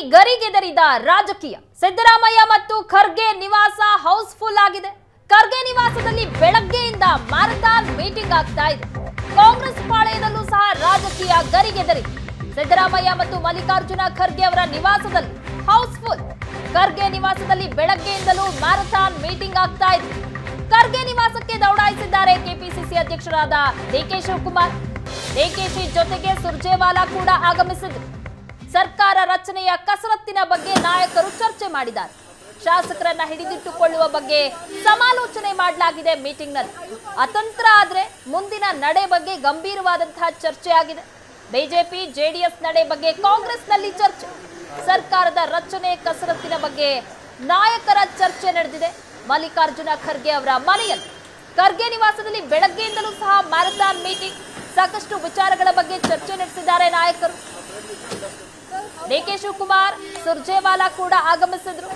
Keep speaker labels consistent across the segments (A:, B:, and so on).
A: ಗರಿಗೆದರಿದ ರಾಜಕೀಯ ಸಿದ್ದರಾಮಯ್ಯ ಮತ್ತು ಖರ್ಗೆ ನಿವಾಸ ಹೌಸ್ಫುಲ್ ಆಗಿದೆ ಖರ್ಗೆ ನಿವಾಸದಲ್ಲಿ ಬೆಳಗ್ಗೆಯಿಂದ ಮ್ಯಾರಥಾನ್ ಮೀಟಿಂಗ್ ಆಗ್ತಾ ಇದೆ ಕಾಂಗ್ರೆಸ್ ಪಾಳೆಯದಲ್ಲೂ ಸಹ ರಾಜಕೀಯ ಗರಿಗೆದರಿದೆ ಸಿದ್ದರಾಮಯ್ಯ ಮತ್ತು ಮಲ್ಲಿಕಾರ್ಜುನ ಖರ್ಗೆ ಅವರ ನಿವಾಸದಲ್ಲಿ ಹೌಸ್ಫುಲ್ ಖರ್ಗೆ ನಿವಾಸದಲ್ಲಿ ಬೆಳಗ್ಗೆಯಿಂದಲೂ ಮ್ಯಾರಥಾನ್ ಮೀಟಿಂಗ್ ಆಗ್ತಾ ಇದೆ ಖರ್ಗೆ ನಿವಾಸಕ್ಕೆ ದೌಡಾಯಿಸಿದ್ದಾರೆ ಕೆಪಿಸಿಸಿ ಅಧ್ಯಕ್ಷರಾದ ಡಿಕೆ ಶಿವಕುಮಾರ್ ಡಿಕೆಶಿ ಜೊತೆಗೆ ಸುರ್ಜೇವಾಲಾ ಕೂಡ ಆಗಮಿಸಿದ್ರು ಸರ್ಕಾರ ರಚನೆಯ ಕಸರತ್ತಿನ ಬಗ್ಗೆ ನಾಯಕರು ಚರ್ಚೆ ಮಾಡಿದ್ದಾರೆ ಶಾಸಕರನ್ನ ಹಿಡಿದಿಟ್ಟುಕೊಳ್ಳುವ ಬಗ್ಗೆ ಸಮಾಲೋಚನೆ ಮಾಡಲಾಗಿದೆ ಮೀಟಿಂಗ್ನಲ್ಲಿ ಅತಂತ್ರ ಆದ್ರೆ ಮುಂದಿನ ನಡೆ ಬಗ್ಗೆ ಗಂಭೀರವಾದಂತಹ ಚರ್ಚೆ ಆಗಿದೆ ಬಿಜೆಪಿ ಜೆಡಿಎಸ್ ನಡೆ ಬಗ್ಗೆ ಕಾಂಗ್ರೆಸ್ನಲ್ಲಿ ಚರ್ಚೆ ಸರ್ಕಾರದ ರಚನೆ ಕಸರತ್ತಿನ ಬಗ್ಗೆ ನಾಯಕರ ಚರ್ಚೆ ನಡೆದಿದೆ ಮಲ್ಲಿಕಾರ್ಜುನ ಖರ್ಗೆ ಅವರ ಮನೆಯಲ್ಲಿ ಖರ್ಗೆ ನಿವಾಸದಲ್ಲಿ ಬೆಳಗ್ಗೆಯಿಂದಲೂ ಸಹ ಮ್ಯಾರಥಾನ್ ಮೀಟಿಂಗ್ ಸಾಕಷ್ಟು ವಿಚಾರಗಳ ಬಗ್ಗೆ ಚರ್ಚೆ ನಡೆಸಿದ್ದಾರೆ ನಾಯಕರು ಡಿಕೆ ಶಿವಕುಮಾರ್ ಸುರ್ಜೇವಾಲಾ ಕೂಡ ಆಗಮಿಸಿದ್ರು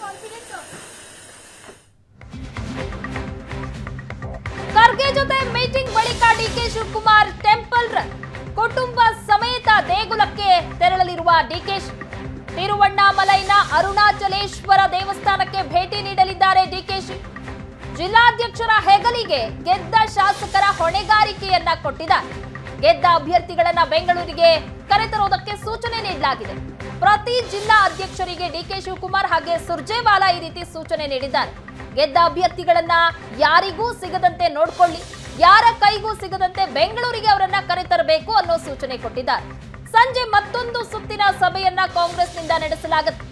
A: ಖರ್ಗೆ ಜೊತೆ ಮೀಟಿಂಗ್ ಬಳಿಕ ಡಿಕೆ ಶಿವಕುಮಾರ್ ಟೆಂಪಲ್ ರನ್ ಕುಟುಂಬ ಸಮೇತ ದೇಗುಲಕ್ಕೆ ತೆರಳಲಿರುವ ಡಿಕೆಶಿ ತಿರುವಣ್ಣಾಮಲೈನ ಅರುಣಾಚಲೇಶ್ವರ ದೇವಸ್ಥಾನಕ್ಕೆ ಭೇಟಿ ನೀಡಲಿದ್ದಾರೆ ಡಿಕೆಶಿ ಜಿಲ್ಲಾಧ್ಯಕ್ಷರ ಹೆಗಲಿಗೆ ಗೆದ್ದ ಶಾಸಕರ ಹೊಣೆಗಾರಿಕೆಯನ್ನ ಕೊಟ್ಟಿದ್ದಾರೆ ಗೆದ್ದ ಅಭ್ಯರ್ಥಿಗಳನ್ನ ಬೆಂಗಳೂರಿಗೆ ಕರೆತರೋದಕ್ಕೆ ಸೂಚನೆ ನೀಡಲಾಗಿದೆ ಪ್ರತಿ ಜಿಲ್ಲಾ ಅಧ್ಯಕ್ಷರಿಗೆ ಡಿಕೆ ಶಿವಕುಮಾರ್ ಹಾಗೆ ಸುರ್ಜೇವಾಲಾ ಈ ರೀತಿ ಸೂಚನೆ ನೀಡಿದ್ದಾರೆ ಗೆದ್ದ ಅಭ್ಯರ್ಥಿಗಳನ್ನ ಯಾರಿಗೂ ಸಿಗದಂತೆ ನೋಡ್ಕೊಳ್ಳಿ ಯಾರ ಕೈಗೂ ಸಿಗದಂತೆ ಬೆಂಗಳೂರಿಗೆ ಅವರನ್ನ ಕರೆತರಬೇಕು ಅನ್ನೋ ಸೂಚನೆ ಕೊಟ್ಟಿದ್ದಾರೆ ಸಂಜೆ ಮತ್ತೊಂದು ಸುತ್ತಿನ ಸಭೆಯನ್ನ ಕಾಂಗ್ರೆಸ್ನಿಂದ ನಡೆಸಲಾಗುತ್ತೆ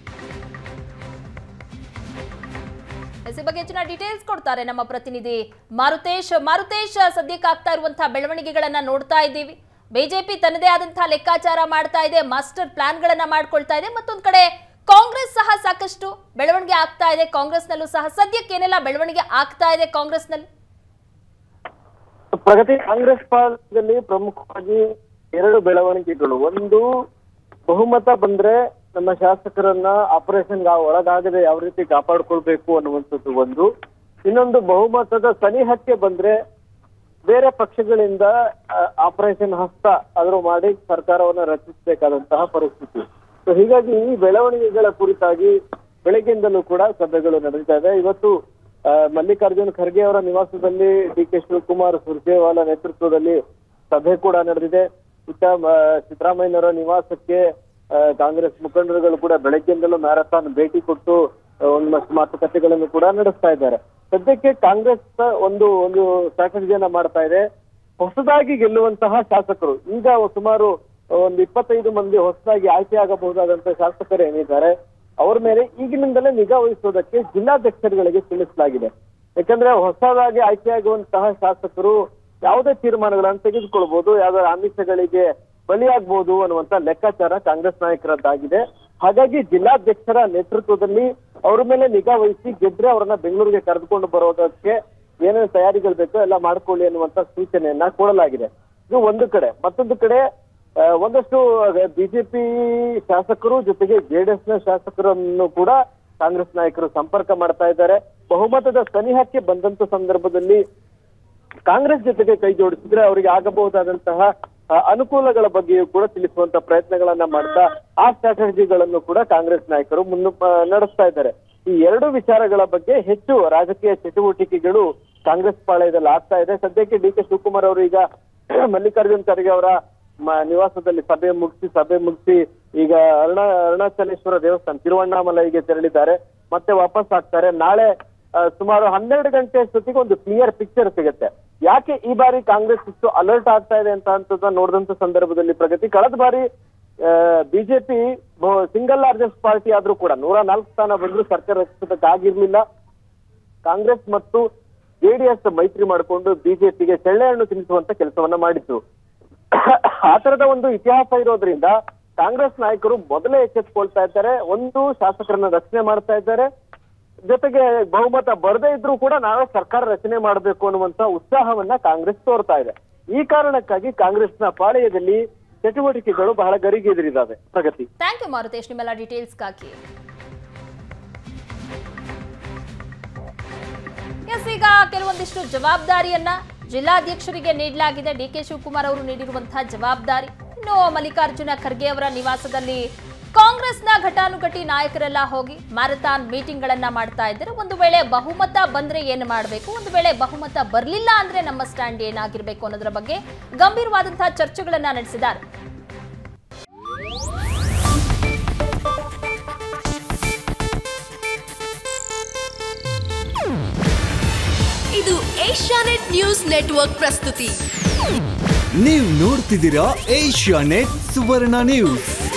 A: ಎಸ್ ಈ ಬಗ್ಗೆ ಹೆಚ್ಚಿನ ಡೀಟೇಲ್ಸ್ ಕೊಡ್ತಾರೆ ನಮ್ಮ ಪ್ರತಿನಿಧಿ ಮಾರುತೇಶ್ ಮಾರುತೇಶ್ ಸದ್ಯಕ್ಕೆ ಆಗ್ತಾ ಇರುವಂತಹ ಬೆಳವಣಿಗೆಗಳನ್ನ ನೋಡ್ತಾ ಇದ್ದೀವಿ ಬಿಜೆಪಿ ತನ್ನದೇ ಆದಂತಹ ಲೆಕ್ಕಾಚಾರ ಮಾಡ್ತಾ ಇದೆ ಮಾಸ್ಟರ್ ಪ್ಲಾನ್ ಗಳನ್ನ ಮಾಡ್ಕೊಳ್ತಾ ಇದೆ ಮತ್ತೊಂದ್ ಕಡೆ ಕಾಂಗ್ರೆಸ್ ಸಹ ಸಾಕಷ್ಟು ಬೆಳವಣಿಗೆ ಆಗ್ತಾ ಇದೆ ಕಾಂಗ್ರೆಸ್ನಲ್ಲೂ ಸಹ ಸದ್ಯಕ್ಕೆ ಏನೆಲ್ಲ ಬೆಳವಣಿಗೆ ಆಗ್ತಾ ಇದೆ ಕಾಂಗ್ರೆಸ್ನಲ್ಲಿ
B: ಪ್ರಗತಿ ಕಾಂಗ್ರೆಸ್ ಪಾಲದಲ್ಲಿ ಪ್ರಮುಖವಾಗಿ ಎರಡು ಬೆಳವಣಿಗೆಗಳು ಒಂದು ಬಹುಮತ ಬಂದ್ರೆ ನಮ್ಮ ಶಾಸಕರನ್ನ ಆಪರೇಷನ್ ಒಳಗಾಗದೆ ಯಾವ ರೀತಿ ಕಾಪಾಡ್ಕೊಳ್ಬೇಕು ಅನ್ನುವಂಥದ್ದು ಒಂದು ಇನ್ನೊಂದು ಬಹುಮತದ ಸನಿಹಕ್ಕೆ ಬಂದ್ರೆ ಬೇರೆ ಪಕ್ಷಗಳಿಂದ ಆಪರೇಷನ್ ಹಸ್ತ ಆದ್ರೂ ಮಾಡಿ ಸರ್ಕಾರವನ್ನ ರಚಿಸಬೇಕಾದಂತಹ ಪರಿಸ್ಥಿತಿ ಸೊ ಹೀಗಾಗಿ ಈ ಬೆಳವಣಿಗೆಗಳ ಕುರಿತಾಗಿ ಬೆಳಗ್ಗೆಯಿಂದಲೂ ಕೂಡ ಸಭೆಗಳು ನಡೀತಾ ಇದೆ ಇವತ್ತು ಆ, ಮಲ್ಲಿಕಾರ್ಜುನ್ ಖರ್ಗೆ ಅವರ ನಿವಾಸದಲ್ಲಿ ಡಿ ಕೆ ಶಿವಕುಮಾರ್ ಸುರ್ಜೇವಾಲಾ ನೇತೃತ್ವದಲ್ಲಿ ಸಭೆ ಕೂಡ ನಡೆದಿದೆ ಇತ್ತ ಆ, ಸಿದ್ದರಾಮಯ್ಯನವರ ನಿವಾಸಕ್ಕೆ ಆ, ಕಾಂಗ್ರೆಸ್ ಮುಖಂಡರುಗಳು ಕೂಡ ಬೆಳಗ್ಗೆಯಿಂದಲೂ ಮ್ಯಾರಥಾನ್ ಭೇಟಿ ಕೊಟ್ಟು ಆ, ಒಂದಷ್ಟು ಮಾತುಕತೆಗಳನ್ನು ಕೂಡ ನಡೆಸ್ತಾ ಇದ್ದಾರೆ ಸದ್ಯಕ್ಕೆ ಕಾಂಗ್ರೆಸ್ ಒಂದು ಒಂದು ಸ್ಟ್ರಾಟಜಿಯನ್ನ ಮಾಡ್ತಾ ಇದೆ ಹೊಸದಾಗಿ ಗೆಲ್ಲುವಂತಹ ಶಾಸಕರು ಈಗ ಸುಮಾರು ಒಂದು ಇಪ್ಪತ್ತೈದು ಮಂದಿ ಹೊಸದಾಗಿ ಆಯ್ಕೆ ಆಗಬಹುದಾದಂತಹ ಶಾಸಕರು ಏನಿದ್ದಾರೆ ಅವ್ರ ಮೇಲೆ ಈಗಿನಿಂದಲೇ ನಿಗಾ ವಹಿಸೋದಕ್ಕೆ ಜಿಲ್ಲಾಧ್ಯಕ್ಷರುಗಳಿಗೆ ತಿಳಿಸಲಾಗಿದೆ ಯಾಕಂದ್ರೆ ಹೊಸದಾಗಿ ಆಯ್ಕೆಯಾಗುವಂತಹ ಶಾಸಕರು ಯಾವುದೇ ತೀರ್ಮಾನಗಳನ್ನು ತೆಗೆದುಕೊಳ್ಬಹುದು ಯಾವ್ದಾದ್ರು ಆಮಿಷಗಳಿಗೆ ಬಲಿಯಾಗಬಹುದು ಅನ್ನುವಂತ ಲೆಕ್ಕಾಚಾರ ಕಾಂಗ್ರೆಸ್ ನಾಯಕರದ್ದಾಗಿದೆ ಹಾಗಾಗಿ ಜಿಲ್ಲಾಧ್ಯಕ್ಷರ ನೇತೃತ್ವದಲ್ಲಿ ಅವ್ರ ಮೇಲೆ ನಿಗಾ ವಹಿಸಿ ಗೆದ್ರೆ ಅವರನ್ನ ಬೆಂಗಳೂರಿಗೆ ಕರೆದುಕೊಂಡು ಬರೋದಕ್ಕೆ ಏನೇನು ತಯಾರಿಗಳು ಬೇಕೋ ಎಲ್ಲ ಮಾಡ್ಕೊಳ್ಳಿ ಅನ್ನುವಂತ ಸೂಚನೆಯನ್ನ ಕೊಡಲಾಗಿದೆ ಇದು ಒಂದು ಕಡೆ ಮತ್ತೊಂದು ಕಡೆ ಆ, ಒಂದಷ್ಟು ಬಿಜೆಪಿ ಶಾಸಕರು ಜೊತೆಗೆ ಜೆಡಿಎಸ್ ನ ಶಾಸಕರನ್ನು ಕೂಡ ಕಾಂಗ್ರೆಸ್ ನಾಯಕರು ಸಂಪರ್ಕ ಮಾಡ್ತಾ ಇದ್ದಾರೆ ಬಹುಮತದ ಸನಿಹಕ್ಕೆ ಬಂದಂತ ಸಂದರ್ಭದಲ್ಲಿ ಕಾಂಗ್ರೆಸ್ ಜೊತೆಗೆ ಕೈ ಜೋಡಿಸಿದ್ರೆ ಅವರಿಗೆ ಆಗಬಹುದಾದಂತಹ ಆ, ಅನುಕೂಲಗಳ ಬಗ್ಗೆಯೂ ಕೂಡ ತಿಳಿಸುವಂತ ಪ್ರಯತ್ನಗಳನ್ನ ಮಾಡ್ತಾ ಆ ಸ್ಟ್ರಾಟಜಿಗಳನ್ನು ಕೂಡ ಕಾಂಗ್ರೆಸ್ ನಾಯಕರು ಮುನ್ನು ಆ, ನಡೆಸ್ತಾ ಇದ್ದಾರೆ ಈ ಎರಡು ವಿಚಾರಗಳ ಬಗ್ಗೆ ಹೆಚ್ಚು ರಾಜಕೀಯ ಚಟುವಟಿಕೆಗಳು ಕಾಂಗ್ರೆಸ್ ಪಾಳಯದಲ್ಲಿ ಆಗ್ತಾ ಇದೆ ಸದ್ಯಕ್ಕೆ ಡಿ ಕೆ ಶಿವಕುಮಾರ್ ಅವರು ಈಗ ಮಲ್ಲಿಕಾರ್ಜುನ್ ಖರ್ಗೆ ಅವರ ಮ- ನಿವಾಸದಲ್ಲಿ ಸಭೆ ಮುಗಿಸಿ ಸಭೆ ಮುಗಿಸಿ ಈಗ ಅರುಣ ಅರುಣಾಚಲೇಶ್ವರ ದೇವಸ್ಥಾನ ತಿರುವಣ್ಣಾಮಲೈಗೆ ತೆರಳಿದ್ದಾರೆ ಮತ್ತೆ ವಾಪಸ್ ಆಗ್ತಾರೆ ನಾಳೆ ಆ, ಸುಮಾರು ಹನ್ನೆರಡು ಗಂಟೆ ಅಷ್ಟೊತ್ತಿಗೆ ಒಂದು ಕ್ಲಿಯರ್ ಪಿಕ್ಚರ್ ಸಿಗುತ್ತೆ ಯಾಕೆ ಈ ಬಾರಿ ಕಾಂಗ್ರೆಸ್ ಇಷ್ಟು ಅಲರ್ಟ್ ಆಗ್ತಾ ಇದೆ ಅಂತ ಅಂತದ ನೋಡಿದಂತ ಸಂದರ್ಭದಲ್ಲಿ ಪ್ರಗತಿ ಕಳೆದ ಬಾರಿ ಬಿಜೆಪಿ ಸಿಂಗಲ್ ಲಾರ್ಜೆಸ್ಟ್ ಪಾರ್ಟಿ ಆದ್ರೂ ಕೂಡ ನೂರ ನಾಲ್ಕು ಸ್ಥಾನ ಬಂದ್ರು ಸರ್ಕಾರ ರಚಿಸೋದಕ್ಕಾಗಿರ್ಲಿಲ್ಲ ಕಾಂಗ್ರೆಸ್ ಮತ್ತು ಜೆಡಿಎಸ್ ಮೈತ್ರಿ ಮಾಡಿಕೊಂಡು ಬಿಜೆಪಿಗೆ ಹಣ್ಣು ತಿನ್ನಿಸುವಂತ ಕೆಲಸವನ್ನ ಮಾಡಿತ್ತು ಆ ತರದ ಒಂದು ಇತಿಹಾಸ ಇರೋದ್ರಿಂದ ಕಾಂಗ್ರೆಸ್ ನಾಯಕರು ಮೊದಲೇ ಎಚ್ಚೆತ್ಕೊಳ್ತಾ ಇದ್ದಾರೆ ಒಂದು ಶಾಸಕರನ್ನ ರಚನೆ ಮಾಡ್ತಾ ಇದ್ದಾರೆ ಜೊತೆಗೆ ಬಹುಮತ ಬರದೇ ಇದ್ರೂ ಕೂಡ ನಾವೇ ಸರ್ಕಾರ ರಚನೆ ಮಾಡಬೇಕು ಅನ್ನುವಂತ ಉತ್ಸಾಹವನ್ನ ಕಾಂಗ್ರೆಸ್ ತೋರ್ತಾ ಇದೆ ಈ ಕಾರಣಕ್ಕಾಗಿ ಕಾಂಗ್ರೆಸ್ನ ಪಾಳೆಯದಲ್ಲಿ ಚಟುವಟಿಕೆಗಳು ಬಹಳ ಗರಿಗೆದರಿದಾವೆ ಪ್ರಗತಿ
A: ಥ್ಯಾಂಕ್ ಯು ಮಾರುತೇಶ್ ನಿಮ್ಮೆಲ್ಲ ಡೀಟೇಲ್ಸ್ಗಾಗಿ ಎಸ್ ಈಗ ಕೆಲವೊಂದಿಷ್ಟು ಜವಾಬ್ದಾರಿಯನ್ನ ಜಿಲ್ಲಾಧ್ಯಕ್ಷರಿಗೆ ನೀಡಲಾಗಿದೆ ಡಿ ಕೆ ಶಿವಕುಮಾರ್ ಅವರು ನೀಡಿರುವಂತಹ ಜವಾಬ್ದಾರಿ ಇನ್ನು ಮಲ್ಲಿಕಾರ್ಜುನ ಖರ್ಗೆ ಅವರ ನಿವಾಸದಲ್ಲಿ ಕಾಂಗ್ರೆಸ್ನ ಘಟಾನುಘಟಿ ನಾಯಕರೆಲ್ಲ ಹೋಗಿ ಮ್ಯಾರಥಾನ್ ಮೀಟಿಂಗ್ ಗಳನ್ನ ಮಾಡ್ತಾ ಇದ್ದಾರೆ ಒಂದು ವೇಳೆ ಬಹುಮತ ಬಂದ್ರೆ ಏನು ಮಾಡಬೇಕು ಒಂದು ವೇಳೆ ಬಹುಮತ ಬರಲಿಲ್ಲ ಅಂದ್ರೆ ನಮ್ಮ ಸ್ಟ್ಯಾಂಡ್ ಏನಾಗಿರ್ಬೇಕು ಅನ್ನೋದರ ಬಗ್ಗೆ ಗಂಭೀರವಾದಂತಹ ಚರ್ಚೆಗಳನ್ನ ನಡೆಸಿದ್ದಾರೆ
C: ಇದು ಏಷ್ಯಾನೆಟ್ ನ್ಯೂಸ್ ನೆಟ್ವರ್ಕ್ ಪ್ರಸ್ತುತಿ
D: ನೀವು ನೋಡ್ತಿದ್ದೀರಾ ಏಷ್ಯಾ ನೆಟ್ ಸುವರ್ಣ ನ್ಯೂಸ್